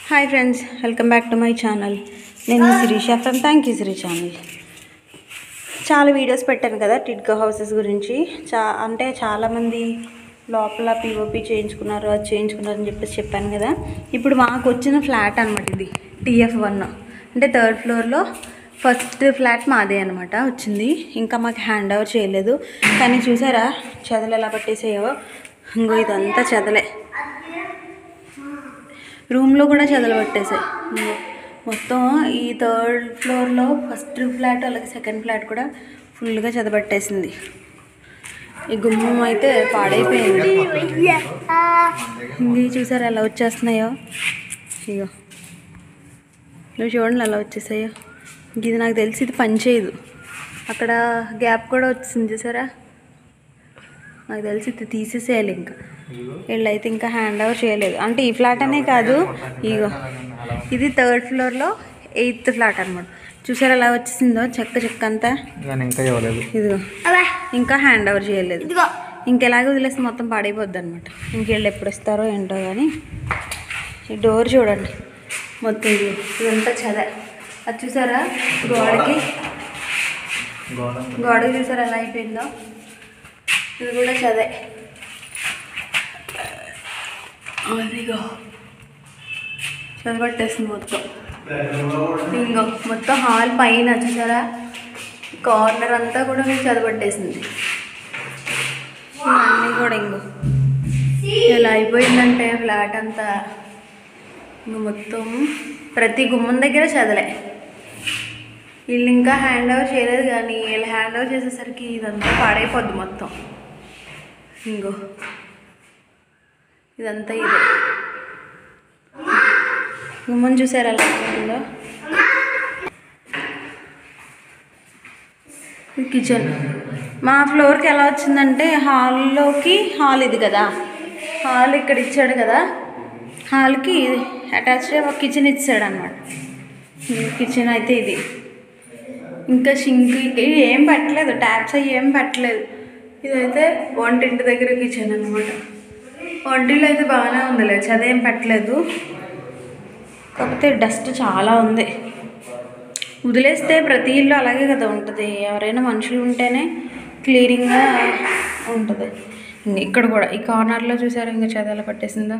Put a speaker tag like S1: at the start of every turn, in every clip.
S1: Hi friends welcome back to my channel నేను Sirisha from thank you Siri channel చాలా videos పెట్టాను కదా టిడ్కో హౌసెస్ గురించి చా అంటే చాలామంది లోపల పిఓపి చేయించుకున్నారు అది చేయించుకున్నారు అని చెప్పేసి చెప్పాను కదా ఇప్పుడు మాకు వచ్చిన ఫ్లాట్ అనమాట ఇది టీఎఫ్ వన్ అంటే థర్డ్ ఫ్లోర్లో ఫస్ట్ ఫ్లాట్ మాదే అనమాట వచ్చింది ఇంకా మాకు హ్యాండ్ ఓవర్ చేయలేదు కానీ చూసారా చెదలు ఎలా పట్టేసాయో ఇంకో ఇదంతా చెదలే రూమ్లో కూడా చెదలు పట్టేసాయి ఇంకో మొత్తం ఈ థర్డ్ ఫ్లోర్లో ఫస్ట్ ఫ్లాట్ అలాగే సెకండ్ ఫ్లాట్ కూడా ఫుల్గా చెదపట్టేసింది ఈ గుమ్మం అయితే పాడైపోయింది ఇది చూసారు ఎలా వచ్చేస్తున్నాయో ఇగో నువ్వు చూడండి ఎలా వచ్చేసాయో ఇంక ఇది నాకు తెలిసి ఇది పని చేయదు అక్కడ గ్యాప్ కూడా వచ్చింది చూసారా నాకు తెలిసి ఇది తీసేసేయాలి ఇంకా వీళ్ళైతే ఇంకా హ్యాండ్ ఓవర్ చేయలేదు అంటే ఈ ఫ్లాట్ అనే కాదు ఇగో ఇది థర్డ్ ఫ్లోర్లో ఎయిత్ ఫ్లాట్ అనమాట చూసారా ఎలా వచ్చేసిందో చెక్క చెక్క అంతా
S2: కానీ ఇంకా ఇవ్వలేదు
S1: ఇదిగో ఇంకా హ్యాండ్ ఓవర్ చేయలేదు ఇంకెలాగ వదిలేస్తే మొత్తం పాడైపోద్ది అనమాట ఇంకెళ్ళు ఎప్పుడు ఇస్తారో ఏంటో కానీ ఈ డోర్ చూడండి మొత్తం ఇది ఇదంతా చద అది చూసారా గోడకి
S2: గోడ
S1: గోడకి చూసారా ఎలా అయిపోయిందో ఇది కూడా చదే అదిగో చదవట్టేసింది మొత్తం ఇంకో మొత్తం హాల్ పైన చూసారా కార్నర్ అంతా కూడా మీకు చదవట్టేసింది అన్నీ కూడా ఇంకో ఇలా అయిపోయిందంటే ఫ్లాట్ అంతా ఇంక మొత్తం ప్రతి గుమ్మం దగ్గర చదలే వీళ్ళు ఇంకా హ్యాండ్ ఓవర్ చేయలేదు కానీ వీళ్ళు హ్యాండ్ ఓవర్ చేసేసరికి ఇదంతా పాడైపోద్ది మొత్తం ఇంకో ఇదంతా ఇదే గుమ్మం చూసారా ఎలా ఉందో ఇది కిచెన్ మా ఫ్లోర్కి ఎలా వచ్చిందంటే హాల్లోకి హాల్ ఇది కదా హాల్ ఇక్కడ ఇచ్చాడు కదా హాల్కి అటాచ్డ్ ఒక కిచెన్ ఇచ్చాడు అనమాట కిచెన్ అయితే ఇది ఇంకా షింక్ ఇవి ఏం పెట్టలేదు ట్యాప్స్ అవి ఏం పెట్టలేదు ఇదైతే వంటింటి దగ్గర కిచెన్ అనమాట వంటిలో అయితే బాగానే ఉందిలే చదేం పెట్టలేదు కాకపోతే డస్ట్ చాలా ఉంది వదిలేస్తే ప్రతి ఇల్లు అలాగే కదా ఉంటుంది ఎవరైనా మనుషులు ఉంటేనే క్లీనింగ్గా ఉంటుంది ఇంక ఇక్కడ కూడా ఈ కార్నర్లో చూసారు ఇంకా చెద ఎలా పట్టేసిందో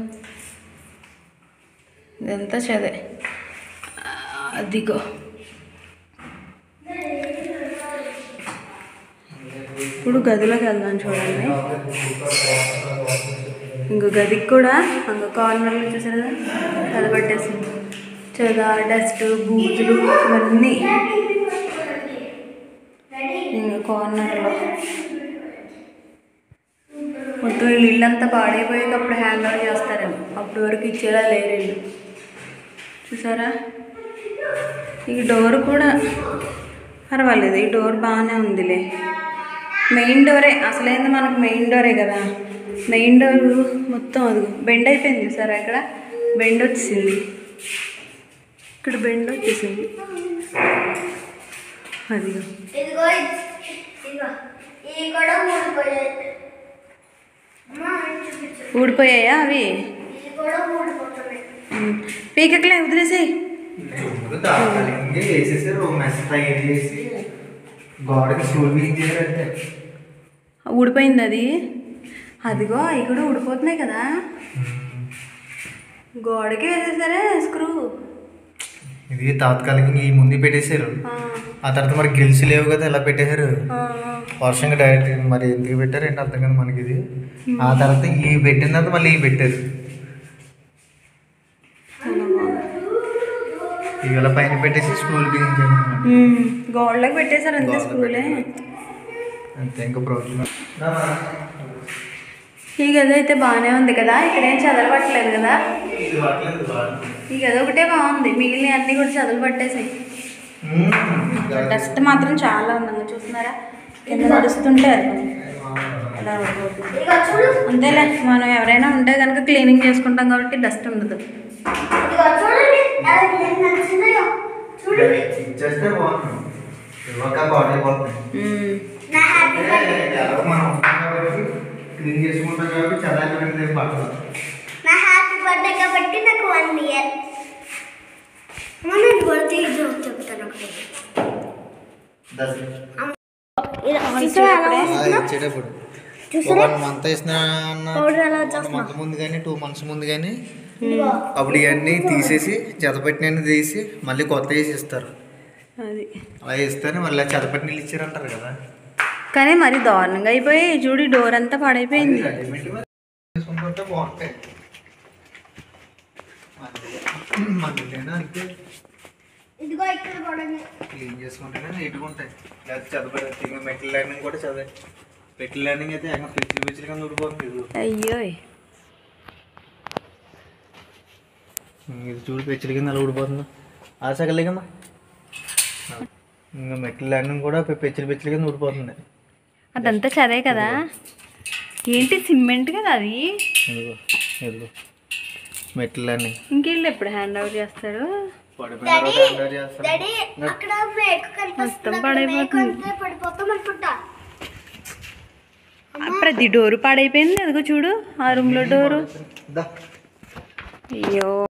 S1: ఇదంతా చదే అదిగో ఇప్పుడు గదిలోకి వెళ్దాం చూడండి ఇంకో గదికి కూడా ఇంకో కార్నర్లో చూసారు కదా చదవట్టేసింది చెద డస్ట్ బూజులు ఇవన్నీ ఇంకో కార్నర్లో మొత్తం వీళ్ళు ఇల్లంతా పాడైపోయాక అప్పుడు హ్యాండ్ ఓవర్ చేస్తారేమో అప్పుడు వరకు ఇచ్చేలా లేరు వీళ్ళు చూసారా ఈ డోర్ కూడా పర్వాలేదు ఈ డోర్ బాగానే ఉందిలే మెయిన్ డోరే అసలైంది మనకు మెయిన్ డోరే కదా మెయిన్ డోర్ మొత్తం అది బెండ్ అయిపోయింది చూసారా ఇక్కడ బెండ్ వచ్చింది ఇక్కడ బెండ్ వచ్చేసింది అదిగో
S3: ఇదిగో ఇదిగో ఇవి కూడా ఊడిపోయాయి అమ్మా నేను చూపించు
S1: ఊడిపోయాయా అవి
S3: ఇవి కూడా ఊడిపోతున్నాయి
S1: ఉమ్. పీకట్లే వదిలేసేయి
S2: దాఖలింగి వేసేసి రూమ్ మెస్ తయారు చేసి గోడకి స్టూల్ బిగింగ్ చేయాలంటే
S1: ఊడిపోయింది అది అదిగో అవి కూడా ఊడిపోతున్నాయి కదా గోడకి వేసేసారే స్క్రూ
S2: ఇది తాత్కాలికంగా ఈ ముందు పెట్టేశారు
S1: ఆ,
S2: ఆ తర్వాత మరి గ్రిల్స్ లేవు కదా ఎలా పెట్టేశారు
S1: ఆ,
S2: వర్షంగా డైరెక్ట్ మరి ఎందుకు పెట్టారు ఏంటి అర్థం కదా మనకి ఇది ఆ తర్వాత ఈ పెట్టిన తర్వాత మళ్ళీ ఈ పెట్టారు
S1: చాలా బాగుంది.
S2: ఇవాళ పైన పెట్టేసి స్టూల్ బిగించారు
S1: ఉమ్, గోడలోకి పెట్టేశారు అంతే స్క్రూలే
S2: అంతే ఇంకా ప్రాబ్లం
S1: ఈ గది అయితే బాగానే ఉంది కదా ఇక్కడ ఏం చదవట్లేదు కదా ఈ గది ఒకటే బాగుంది మిగిలిన అన్నీ కూడా చదువు పట్టేసాయి డస్ట్ మాత్రం చాలా ఉందంగా చూస్తున్నారా కింద నడుస్తుంటే అది అలా పడిపోతుంది.
S3: ఇదిగో చూడు
S1: అంతేలే మనం ఎవరైనా ఉంటే కనుక క్లీనింగ్ చేసుకుంటాం కాబట్టి డస్ట్ ఉండదు
S3: ఇదిగో చూడండి అది నేను నచ్చిందో చూడు
S2: ఇచ్చేస్తే బాగుంది ఇవ్వక బాడీ పోతుంది
S1: ఉమ్,
S3: నా హ్యాపీ బర్త్డే
S2: ఎలాగో మనం ఉంటాం కాబట్టి క్లీన్ చేసుకుంటాం కాబట్టి చదవాలి పట్టదు
S3: నా హ్యాపీ బర్త్డే కాబట్టి నాకు వన్ ఇయర్
S2: దసరా
S3: చూసావా ఎలా వస్తుందో?
S2: ఇచ్చేటప్పుడు
S3: చూసారా?
S2: ఒక మంత్ వేసిన
S3: పౌడర్ ఎలా
S2: వన్
S3: వచ్చేస్తుందో?
S2: మంత్ ముందు కానీ టూ మంత్స్ ముందు కానీ
S3: ఇదిగో.
S2: అప్పుడు ఇవన్నీ తీసేసి చెదపెట్టిన తీసి మళ్ళీ కొత్త వేసి ఇస్తారు
S1: అది
S2: అలా ఇస్తేనే మళ్ళీ చెదపెట్టి నీళ్ళు ఇచ్చారంటారు కదా
S1: కానీ మరి దారుణంగా అయిపోయి చూడు డోర్ అంతా పాడైపోయింది
S2: అది రెడీమేడ్ మరి తీసుకుంటుంటే బాగుంటాయి మందులే- మందులేనా అంతే
S3: ఇదిగో ఇక్కడ కూడా ఉంది.
S2: క్లీన్ చేసుకుంటేనే నీట్గా ఉంటాయి లేకపోతే చదవబడి ఇంకా మెట్ల లైనింగ్ కూడా చదివే మెట్ల లైనింగ్ అయితే ఎక్కడ పిచ్చిలు పిచ్చిలు కింద ఊడిపోతుంది ఇది
S1: అయ్యో
S2: ఇది చూడు పిచ్చిల కింద అలా ఊడిపోతుంది ఆశకలేకమ్మా ఇంకా మెట్ల లైనింగ్ కూడా పె- పిచ్చిలు పిచ్చిల కింద ఊడిపోతుంది
S1: అదంతా చదే కదా ఏంటి సిమెంట్ కదా అది
S2: ఇదిగో ఇదిగో మెట్ల లైనింగ్
S1: ఇంకెళ్ళి ఎప్పుడు హ్యాండ్ అవుట్ చేస్తాడు
S2: పడిపోయిన తర్వాత ఎంజాయ్ చేస్తారు
S3: డాడీ అక్కడ మేక కనిపిస్తుంది
S1: మొత్తం
S3: అక్కడ మేక
S1: పడైపోతుంది.
S3: ఉంటే పడిపోతాం అనుకుంటా
S1: ఆ ప్రతి డోరు పాడైపోయింది అదిగో చూడు ఆ రూమ్లో డోరు
S2: దా
S1: అయ్యో